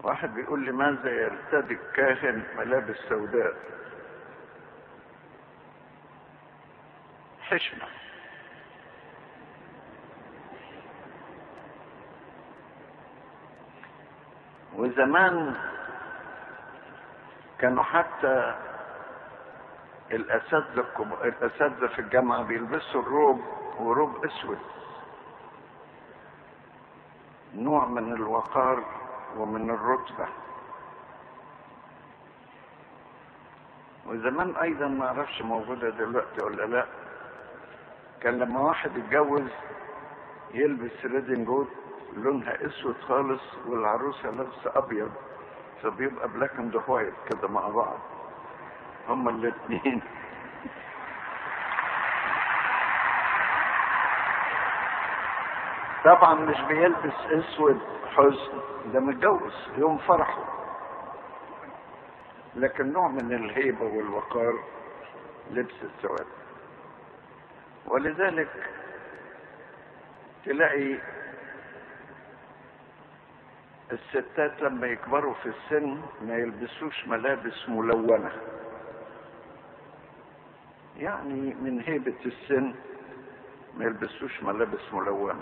واحد بيقول لي ماذا يرتدي الكاهن ملابس سوداء حشمة وزمان كانوا حتى الاساتذه الكب- الاساتذه في الجامعه بيلبسوا الروب وروب اسود نوع من الوقار ومن الرتبه وزمان ايضا ما اعرفش موجوده دلوقتي ولا لا كان لما واحد يتجوز يلبس ريدنج هود لونها اسود خالص والعروسه لابسه ابيض فبيبقى بلاك اند وايت كده مع بعض هما الاثنين طبعا مش بيلبس اسود حزن ده متجوز يوم فرحه لكن نوع من الهيبه والوقار لبس السواد ولذلك تلاقي الستات لما يكبروا في السن ما يلبسوش ملابس ملونة يعني من هيبة السن ما يلبسوش ملابس ملونة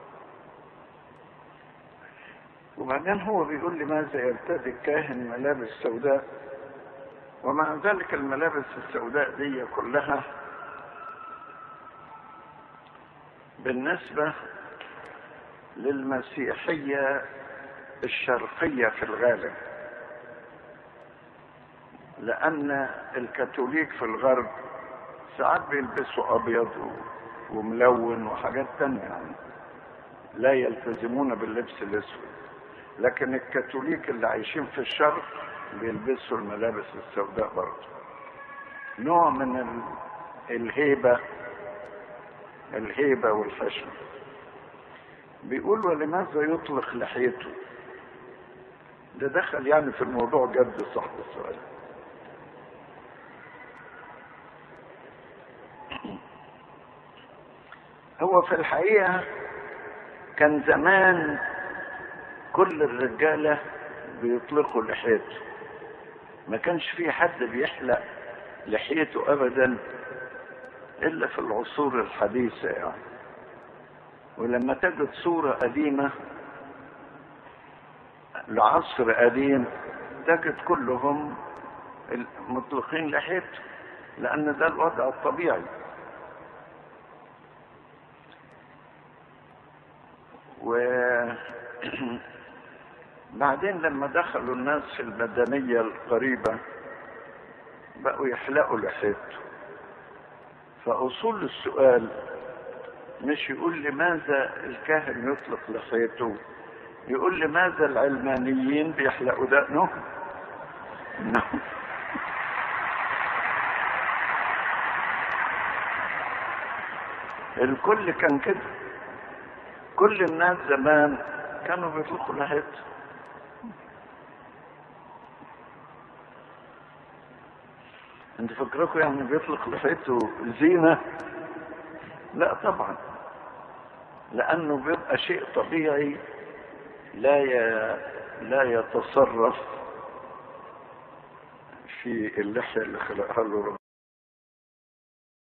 وبعدين هو بيقول لي ماذا يرتدي الكاهن ملابس سوداء ومع ذلك الملابس السوداء دي كلها بالنسبة للمسيحية الشرقية في الغالب لأن الكاثوليك في الغرب ساعات بيلبسوا أبيض و- وملون وحاجات تانية يعني لا يلتزمون باللبس الأسود لكن الكاثوليك اللي عايشين في الشرق بيلبسوا الملابس السوداء برضه نوع من ال- الهيبة الهيبة والحشمة بيقول ولماذا يطلق لحيته ده دخل يعني في الموضوع جد صاحب السؤال هو في الحقيقة كان زمان كل الرجالة بيطلقوا لحيته ما كانش في حد بيحلق لحيته أبدا إلا في العصور الحديثة يعني ولما تجد صورة قديمة لعصر قديم تجد كلهم مطلقين لحيته لأن ده الوضع الطبيعي و بعدين لما دخلوا الناس في المدنية القريبة بقوا يحلقوا لحيته فأصول السؤال مش يقول لماذا الكاهن يطلق لحيته يقول لماذا العلمانيين بيحلقوا دقنهم نعم الكل كان كده كل الناس زمان كانوا بيطلقوا لحيته انت فكركم يعني بيطلق لحيته زينة لا طبعا لانه بيبقى شيء طبيعي لا ي... لا يتصرف في اللحية اللي خلقها له ربنا